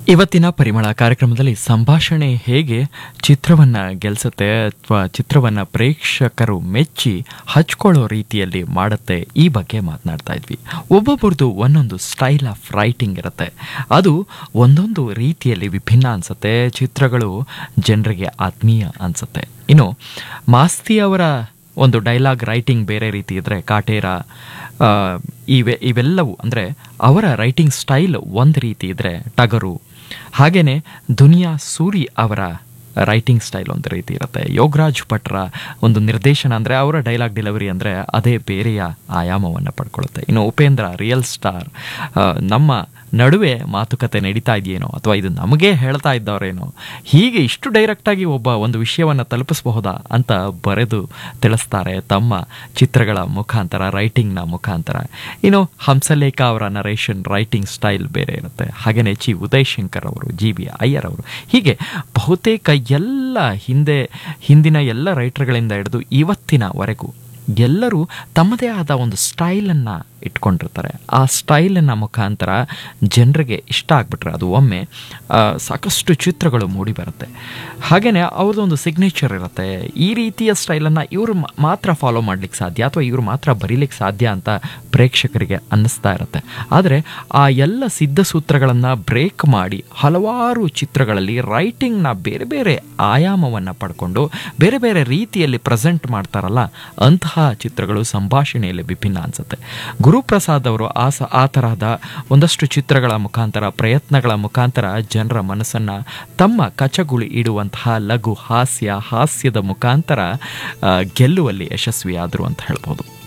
ಇವತ್ತಿನ ಪರಿಮಳ ಕಾರ್ಯಕ್ರಮದಲ್ಲಿ ಸಂಭಾಷಣೆ ಹೇಗೆ ಚಿತ್ರವನ್ನ ಗೆಲ್ಸುತ್ತೆ ಅಥವಾ ಚಿತ್ರವನ್ನ ಪ್ರೇಕ್ಷಕರು ಮೆಚ್ಚಿ ಹಚ್ಕೊಳ್ಳೋ ರೀತಿಯಲ್ಲಿ ಮಾಡುತ್ತೆ ಈ ಬಗ್ಗೆ ಮಾತನಾಡ್ತಾ ಇದ್ವಿ ಒಬ್ಬೊಬ್ಬರದು ಒಂದೊಂದು ಸ್ಟೈಲ್ ಆಫ್ ರೈಟಿಂಗ್ ಇರುತ್ತೆ ಅದು ಒಂದೊಂದು ರೀತಿಯಲ್ಲಿ ವಿಭಿನ್ನ ಅನ್ಸುತ್ತೆ ಚಿತ್ರಗಳು ಜನರಿಗೆ ಆತ್ಮೀಯ ಅನ್ಸುತ್ತೆ ಇನ್ನು ಮಾಸ್ತಿ ಅವರ ಒಂದು ಡೈಲಾಗ್ ರೈಟಿಂಗ್ ಬೇರೆ ರೀತಿ ಇದ್ರೆ ಕಾಟೇರ ಆ, ಇವೆ ಇವೆಲ್ಲವೂ ಅಂದರೆ ಅವರ ರೈಟಿಂಗ್ ಸ್ಟೈಲ್ ಒಂದು ರೀತಿ ಇದ್ರೆ ಟಗರು ಹಾಗೇನೆ ದುನಿಯಾ ಸೂರಿ ಅವರ ರೈಟಿಂಗ್ ಸ್ಟೈಲ್ ಒಂದು ರೀತಿ ಇರುತ್ತೆ ಯೋಗರಾಜ್ ಭಟ್ರ ಒಂದು ನಿರ್ದೇಶನ ಅಂದರೆ ಅವರ ಡೈಲಾಗ್ ಡೆಲಿವರಿ ಅಂದರೆ ಅದೇ ಬೇರೆಯ ಆಯಾಮವನ್ನು ಪಡ್ಕೊಳ್ಳುತ್ತೆ ಇನ್ನು ಉಪೇಂದ್ರ ರಿಯಲ್ ಸ್ಟಾರ್ ಆ, ನಮ್ಮ ನಡುವೆ ಮಾತುಕತೆ ನಡೀತಾ ಇದೆಯೇನೋ ಅಥವಾ ಇದು ನಮಗೇ ಹೇಳ್ತಾ ಇದ್ದವರೇನೋ ಹೀಗೆ ಇಷ್ಟು ಡೈರೆಕ್ಟಾಗಿ ಒಬ್ಬ ಒಂದು ವಿಷಯವನ್ನು ತಲುಪಿಸಬಹುದಾ ಅಂತ ಬರೆದು ತಿಳಿಸ್ತಾರೆ ತಮ್ಮ ಚಿತ್ರಗಳ ಮುಖಾಂತರ ರೈಟಿಂಗ್ನ ಮುಖಾಂತರ ಇನ್ನು ಹಂಸಲೇಖ ಅವರ ನರೇಷನ್ ರೈಟಿಂಗ್ ಸ್ಟೈಲ್ ಬೇರೆ ಇರುತ್ತೆ ಹಾಗೆಯೇ ಚಿ ಉದಯ್ ಶಂಕರ್ ಅವರು ಜಿ ಬಿ ಅಯ್ಯರ್ ಅವರು ಹೀಗೆ ಬಹುತೇಕ ಎಲ್ಲ ಹಿಂದೆ ಹಿಂದಿನ ಎಲ್ಲ ರೈಟರ್ಗಳಿಂದ ಹಿಡಿದು ಇವತ್ತಿನವರೆಗೂ ಎಲ್ಲರೂ ತಮ್ಮದೇ ಆದ ಒಂದು ಸ್ಟೈಲನ್ನು ಇಟ್ಕೊಂಡಿರ್ತಾರೆ ಆ ಸ್ಟೈಲನ್ನು ಮುಖಾಂತರ ಜನರಿಗೆ ಇಷ್ಟ ಆಗ್ಬಿಟ್ರೆ ಅದು ಒಮ್ಮೆ ಆ, ಸಾಕಷ್ಟು ಚಿತ್ರಗಳು ಮೂಡಿ ಬರುತ್ತೆ ಹಾಗೆಯೇ ಅವ್ರದ್ದೊಂದು ಸಿಗ್ನೇಚರ್ ಇರುತ್ತೆ ಈ ರೀತಿಯ ಸ್ಟೈಲನ್ನು ಇವರು ಮಾತ್ರ ಫಾಲೋ ಮಾಡ್ಲಿಕ್ಕೆ ಸಾಧ್ಯ ಅಥವಾ ಇವರು ಮಾತ್ರ ಬರೀಲಿಕ್ಕೆ ಸಾಧ್ಯ ಅಂತ ಪ್ರೇಕ್ಷಕರಿಗೆ ಅನ್ನಿಸ್ತಾ ಇರುತ್ತೆ ಆದರೆ ಆ ಎಲ್ಲ ಸಿದ್ಧ ಸೂತ್ರಗಳನ್ನು ಬ್ರೇಕ್ ಮಾಡಿ ಹಲವಾರು ಚಿತ್ರಗಳಲ್ಲಿ ರೈಟಿಂಗ್ನ ಬೇರೆ ಬೇರೆ ಆಯಾಮವನ್ನು ಪಡ್ಕೊಂಡು ಬೇರೆ ಬೇರೆ ರೀತಿಯಲ್ಲಿ ಪ್ರೆಸೆಂಟ್ ಮಾಡ್ತಾರಲ್ಲ ಅಂತಹ ಚಿತ್ರಗಳು ಸಂಭಾಷಣೆಯಲ್ಲಿ ವಿಭಿನ್ನ ಅನ್ಸುತ್ತೆ ಗುರುಪ್ರಸಾದ್ ಅವರು ಆ ಸ ಆ ತರಹದ ಒಂದಷ್ಟು ಚಿತ್ರಗಳ ಮುಖಾಂತರ ಪ್ರಯತ್ನಗಳ ಮುಖಾಂತರ ಜನರ ಮನಸ್ಸನ್ನು ತಮ್ಮ ಕಚಗುಳಿ ಇಡುವಂತಹ ಲಘು ಹಾಸ್ಯ ಹಾಸ್ಯದ ಮುಖಾಂತರ ಆ, ಗೆಲ್ಲುವಲ್ಲಿ ಯಶಸ್ವಿಯಾದರು ಅಂತ ಹೇಳ್ಬೋದು